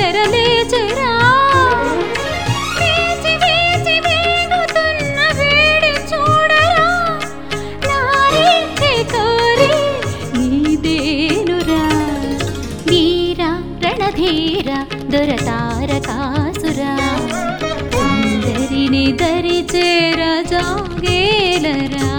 తెరలేచెరా వేచి వేచి వేగుతున్న వేడి చూడరా నారీచే కోరి నీదేనురా వీర రణధీర దొరతారకాసురా అందరిని దరి చేర జాగేలరా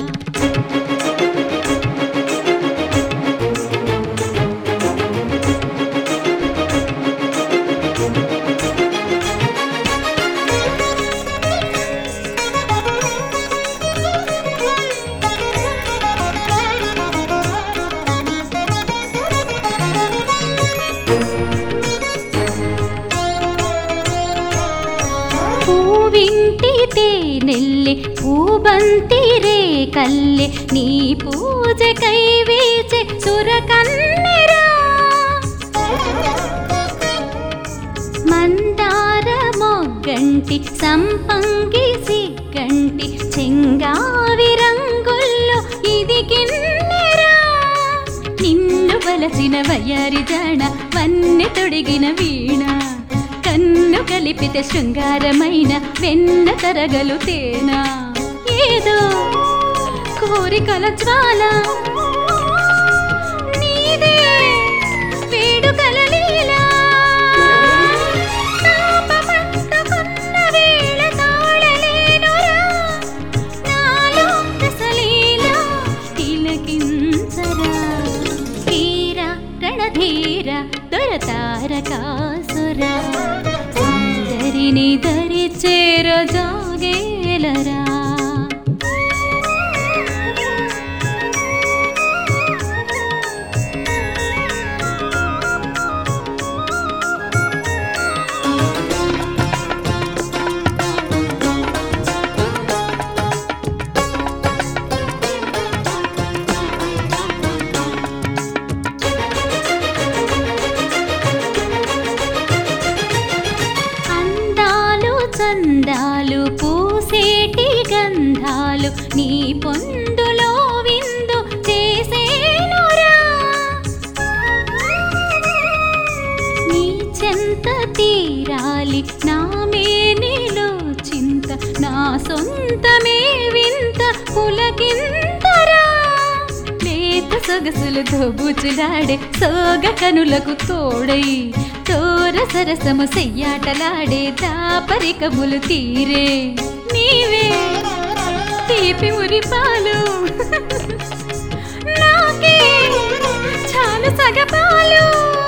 పూవింటి తేనెల్లి పూబంతి రే కల్లె నీ పూజ కైవేచే సురకన్నెరా మందార మొగ్గంటి సంపంగి సిగ్గంటి చెంగావి రంగుల్లో ఇది కిన్నెరా నిన్ను వలసిన వయ్యారి జాణ వన్నె తొడిగిన వీణ కన్ను కలిపితే శృంగారమైన వెన్న తరగలు తేనా ఏదో కోరికల జ్వాల నీదే వేడుకల లీలా తాపమంటుకున్న వేళ తాళలేనురా నాలో రసలీలా తిలకించరా వీర రణధీర దొరతారకాసుర అందరిని దరి చేర జాగేలరా అందాలు చందాలు పూసేటి గంధాలు నీ పొందులో విందు చేసేనురా నీ చెంత తీరాలి నా మేనిలో చింత నా సొంతమే వింత పులకింతరా లేత సొగసులు దోబుచులాడే సోగ కనులకు తోడై తోర సరసము సెయ్యాటలాడే దాపరికములు తీరే నీవే తీపి మురిపాలు నాకే చాలు సగపాలు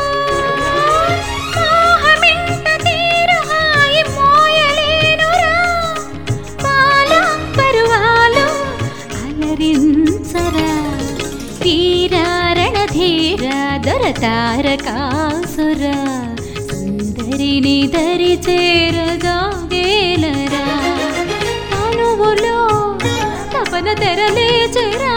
మోహమింత తీరు హాయి మోయలేనురా పాల పరువాలు అలరించరా తీరారణధీర దొరతారకాసుర సుందరిని దరి చేరగాగేలరా తనువులో తపన తెరలేచరా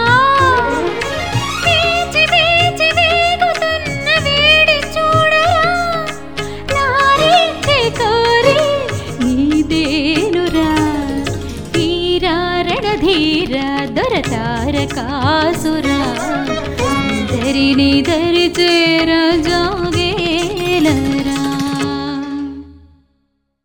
వేచి వేచి వేగుతున్న వేడి చూడరా నారీచే కోరి నీదేనురా వీరారణధీర దొరతారకాసుర అందరిని దరి చేర జాగేలరా